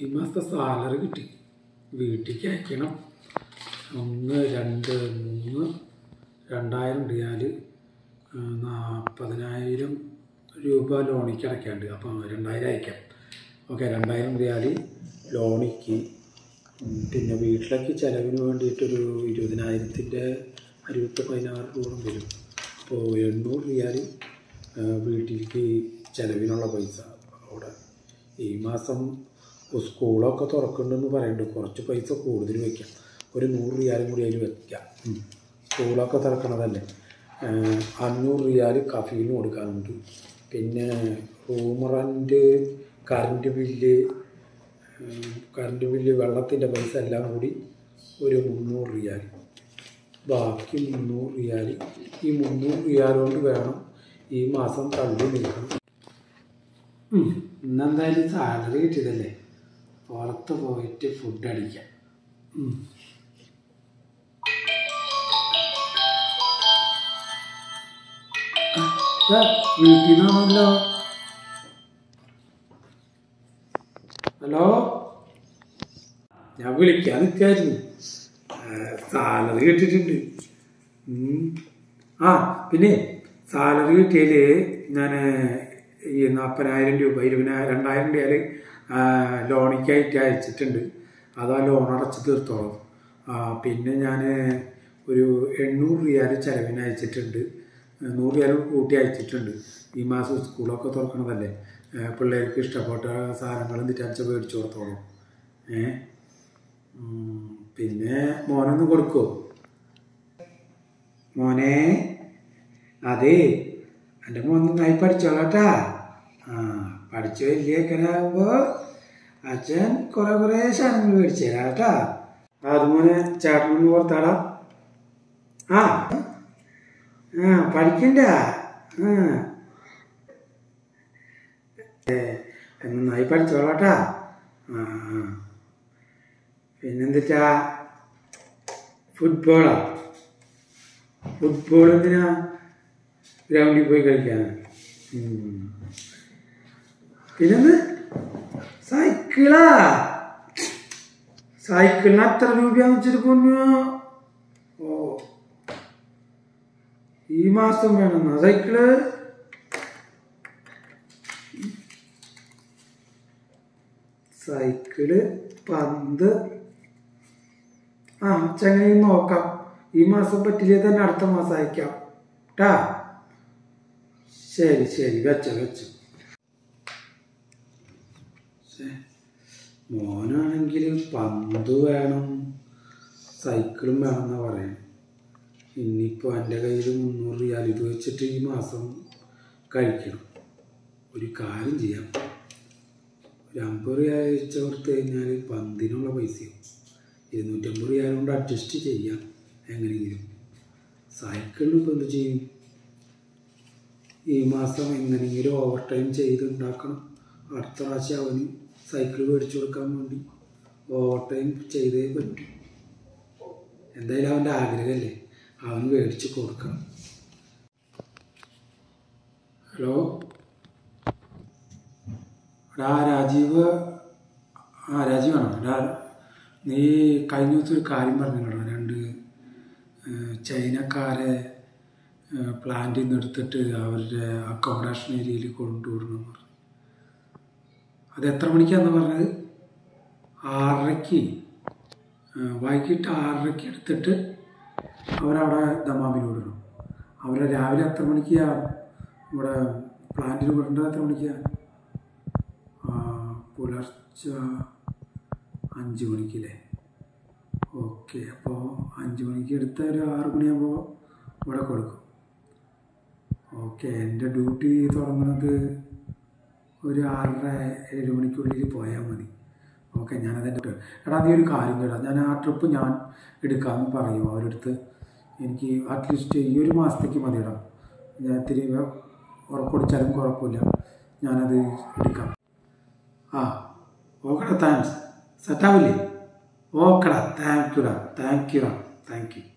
ഈ മാസത്തെ സാലറി കിട്ടി വീട്ടിലേക്ക് അയക്കണം ഒന്ന് രണ്ട് മൂന്ന് രണ്ടായിരം റിയാൽ നാൽപ്പതിനായിരം രൂപ ലോണിക്ക് അടയ്ക്കാണ്ട് അപ്പോൾ രണ്ടായിരം അയക്കാം ഓക്കെ രണ്ടായിരം റിയാൽ ലോണിക്ക് ഉം, പിന്നെ വീട്ടിലേക്ക് ചിലവിന് വേണ്ടിയിട്ടൊരു ഇരുപതിനായിരത്തിൻ്റെ അരുപത്തി പതിനാറ് രൂപ വരും അപ്പോൾ എണ്ണൂറ് റിയാൽ വീട്ടിലേക്ക് ചിലവിനുള്ള പൈസ അവിടെ ഈ മാസം സ്കൂളൊക്കെ തുറക്കുന്നുണ്ടെന്ന് പറയുന്നുണ്ട് കുറച്ച് പൈസ കൂടുതൽ വയ്ക്കാം ഒരു നൂറ് റിയാലും കൂടി അതിൽ വയ്ക്കാം ഉം. സ്കൂളൊക്കെ തുറക്കണതല്ലേ ഏഹ് അഞ്ഞൂറ് റിയാൽ കഫീന് കൊടുക്കാനുണ്ട് പിന്നെ റൂം റെൻറ്റ് കറണ്ട് ബില്ല് ഏഹ് കറണ്ട് ബില്ല് വെള്ളത്തിൻ്റെ പൈസ എല്ലാം കൂടി ഒരു മുന്നൂറ് റിയാൽ ബാക്കി മുന്നൂറ് റിയാൽ ഈ മുന്നൂറ് റിയാൽ കൊണ്ട് വേണം ഈ മാസം തള്ളി നിൽക്കണം ഉം. ഇന്നെന്തായാലും സാലറി കിട്ടിയതല്ലേ പുറത്ത് പോയിട്ട് ഫുഡ് അടിക്കാം ഉം. ആ, ദാ വീട്ടിൽ നിന്നാണല്ലോ ഹലോ ഞാൻ വിളിക്കാൻ നിൽക്കായിരുന്നു സാലറി കിട്ടിയിട്ടുണ്ട് ഉം. ആ പിന്നെ സാലറി കിട്ടിയതിൽ ഞാൻ ഈ നാൽപ്പതിനായിരം രൂപ ഇരുപതിനായിരം രണ്ടായിരം രൂപ ലോണിക്കായിട്ട് അയച്ചിട്ടുണ്ട് അത് ആ ലോൺ അടച്ച് തീർത്തോളാം ആ, പിന്നെ ഞാൻ ഒരു എണ്ണൂറ് റിയാൽ ചിലവിന് അയച്ചിട്ടുണ്ട് നൂറ് റിയാൽ കൂട്ടി അയച്ചിട്ടുണ്ട് ഈ മാസം സ്കൂളൊക്കെ തുറക്കണതല്ലേ ഏ, പിള്ളേർക്ക് ഇഷ്ടപ്പെട്ട സാധനങ്ങൾ എന്നിട്ട് അച്ഛൻ മേടിച്ചു കൊടുത്തോളും ഏ ഉം, പിന്നെ മോനൊന്ന് കൊടുക്കുമോ മോനെ അതെ എൻ്റെ മോൻ നന്നായി പഠിച്ചോളട്ടാ ആ പഠിച്ച് വലിയക്കനാകുമ്പോൾ അച്ഛൻ കുറെ കുറെ സാധനങ്ങൾ മേടിച്ചു തരാം കേട്ടാ അത് മോനെ ചേട്ടനൊന്ന് ഓർത്താടാ ആ ആ പഠിക്കണ്ട ആ ഏ, നന്നായി പഠിച്ചോളാട്ടാ ആ ആ പിന്നെന്തിട്ടാ ഫുട്ബോളാ ഫുട്ബോൾ എന്തിനാ ഗ്രൗണ്ടിൽ പോയി കളിക്കാൻ പിന്നെന്ത് സൈക്കിളാ സൈക്കിളിന് അത്ര രൂപയാന്ന് വെച്ചിട്ട് പൊന്നു ഓ ഈ മാസം വേണമെന്നാ സൈക്കിള് സൈക്കിള് പന്ത് ആ ചങ്ങനെ നോക്കാം ഈ മാസം പറ്റില്ലേ തന്നെ അടുത്ത മാസം അയക്കാം ട്ടാ ശരി ശരി വെച്ചോ വെച്ചോ ശ്ശേ, മോനാണെങ്കിൽ പന്ത് വേണം സൈക്കിളും വേണമെന്നാ പറയുന്നത് ഇനിയിപ്പോൾ എൻ്റെ കയ്യിൽ മുന്നൂറ് റിയാൽ ഇത് വെച്ചിട്ട് ഈ മാസം കഴിക്കണം ഒരു കാര്യം ചെയ്യാം ഒരു അമ്പത് റിയാൽ അയച്ചു കൊടുത്തു കഴിഞ്ഞാൽ പന്തിനുള്ള പൈസയും ഇരുന്നൂറ്റമ്പത് റിയാൽ കൊണ്ട് അഡ്ജസ്റ്റ് ചെയ്യാം എങ്ങനെയെങ്കിലും സൈക്കിളിന് ഇപ്പോൾ എന്ത് ചെയ്യും ഈ മാസം എങ്ങനെയെങ്കിലും ഓവർ ടൈം ചെയ്തുണ്ടാക്കണം അടുത്ത പ്രാവശ്യം അവന് സൈക്കിൾ മേടിച്ചു കൊടുക്കാൻ വേണ്ടി ഓവർ ടൈം ചെയ്തേ പറ്റൂ എന്തായാലും അവൻ്റെ ആഗ്രഹമല്ലേ അവന് മേടിച്ച് കൊടുക്കണം ഹലോ എടാ രാജീവ് ആ രാജീവാണോ എടാ നീ കഴിഞ്ഞ ദിവസം ഒരു കാര്യം പറഞ്ഞില്ലടാ രണ്ട് ഏഹ്, ചൈനക്കാരെ ഏഹ്, പ്ലാന്റിൽ നിന്ന് എടുത്തിട്ട് അവരുടെ അക്കോമഡേഷൻ ഏരിയയിൽ കൊണ്ടുവിടണം പറഞ്ഞു അത് എത്ര മണിക്കാന്ന് പറഞ്ഞത് ആറരയ്ക്ക് ഏഹ്, വൈകിട്ട് ആറരയ്ക്ക് എടുത്തിട്ട് അവരവിടെ ദമാമിൽ വിടണം അവരെ രാവിലെ എത്ര മണിക്കാ ഇവിടെ പ്ലാന്റിൽ വിടേണ്ടത് എത്ര മണിക്കാ ആ, പുലർച്ചെ അഞ്ച് മണിക്കല്ലേ ഓക്കെ അപ്പോൾ അഞ്ച് മണിക്ക് എടുത്ത ഒരു ആറ് മണിയാകുമ്പോൾ ഇവിടെ കൊടുക്കും ഓക്കെ എൻ്റെ ഡ്യൂട്ടി തുടങ്ങുന്നത് ഒരു ആറര ഏഴ് മണിക്കുള്ളിൽ പോയാൽ മതി ഓക്കെ ഞാനതെൻ്റെ എടാ നീ ഒരു കാര്യം കേടാ ഞാൻ ആ ട്രിപ്പ് ഞാൻ എടുക്കാമെന്ന് പറയും അവരടുത്ത് എനിക്ക് അറ്റ്ലീസ്റ്റ് ഈ ഒരു മാസത്തേക്ക് മതിയിടാം ഞാൻ ഇത്തിരി ഉറപ്പൊടിച്ചാലും കുഴപ്പമില്ല ഞാനത് എടുക്കാം ആ ഓക്കെടാ താങ്ക്സ് സെറ്റാവില്ലേ ഓക്കെടാ താങ്ക് യുടാ താങ്ക് യുടാ താങ്ക് യു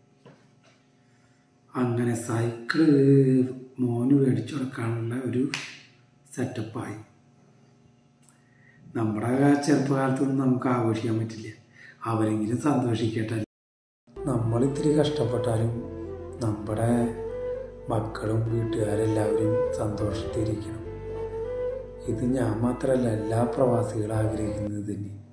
അങ്ങനെ സൈക്കിള് മോന് മേടിച്ചു കൊടുക്കാനുള്ള ഒരു സെറ്റപ്പായി നമ്മുടെ ചെറുപ്പകാലത്തൊന്നും നമുക്ക് ആഘോഷിക്കാൻ പറ്റില്ല അവരെങ്കിലും സന്തോഷിക്കട്ടെ നമ്മൾ ഇത്തിരി കഷ്ടപ്പെട്ടാലും നമ്മുടെ മക്കളും വീട്ടുകാരെല്ലാവരും സന്തോഷത്തിരിക്കണം ഇത് ഞാൻ മാത്രമല്ല എല്ലാ പ്രവാസികളും ആഗ്രഹിക്കുന്നത് തന്നെ